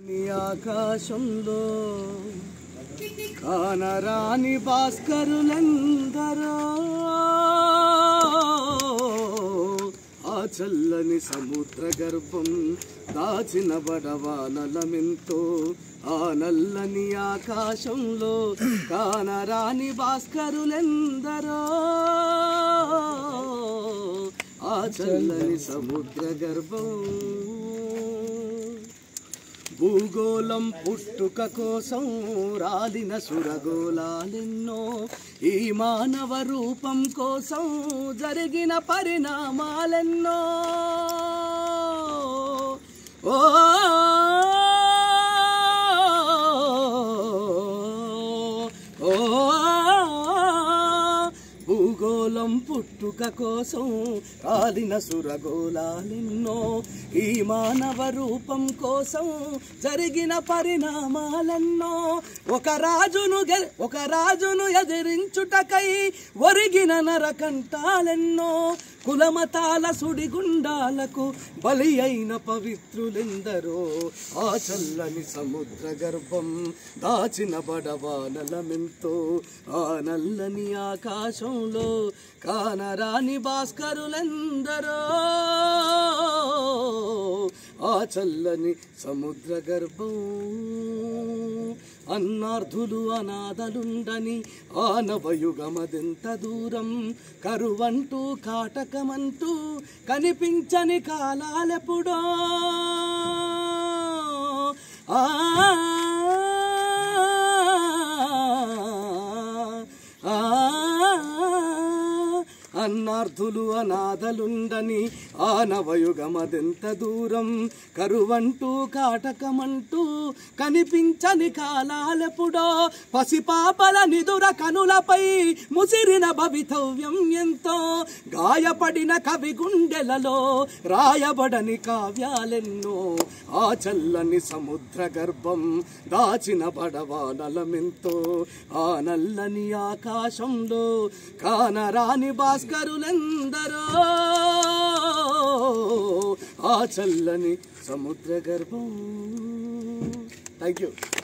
నీ ఆకాశంలో కానరాని భాస్కరులందరో ఆ చల్లని సముద్ర గర్భం దాచిన బడవానలమెంతో ఆ నల్లని ఆకాశంలో కానరాని భాస్కరులెందరో ఆ చల్లని సముద్ర గర్భం భూగోళం పుట్టుక కోసం రాలిన సురగోళాలెన్నో ఈ మానవ రూపం కోసం జరిగిన పరిణామాలెన్నో ఓ ఓ భూగోళం పుట్టుక కోసం కాలిన సురగోళాలెన్నో ఈ మానవ రూపం కోసం జరిగిన పరిణామాలెన్నో ఒక రాజును గె- ఒక రాజును ఎదిరించుటకై ఒరిగిన నరకంటాలెన్నో కులమతాల సుడిగుండాలకు బలి అయిన పవిత్రులెందరో ఆ చల్లని సముద్ర గర్భం దాచిన బడవానలమెంతో ఆ నల్లని ఆకాశంలో కానరాని భాస్కరులెందరో ఆ చల్లని సముద్ర గర్భం అన్నార్థులు అనాథలుండని ఆనవయుగమదెంత దూరం కరువంటూ కాటకమంటూ కనిపించని కాలాలెప్పుడో ఆ ఆ అన్నార్థులు అనాథలుండని ఆనవయుగమదెంత దూరం కరువంటూ కాటకమంటూ కనిపించని కాలాలెప్పుడో పసిపాపల నిదుర కనులపై ముసిరిన భవితవ్యం ఎంతో గాయపడిన కవి గుండెలలో రాయబడని కావ్యాలెన్నో ఆ చల్లని సముద్ర గర్భం దాచిన బడవానలమెంతో ఆ నల్లని ఆకాశంలో కానరాని భాస్కరులెందరో ఆ చల్లని సముద్ర గర్భం థ్యాంక్ యూ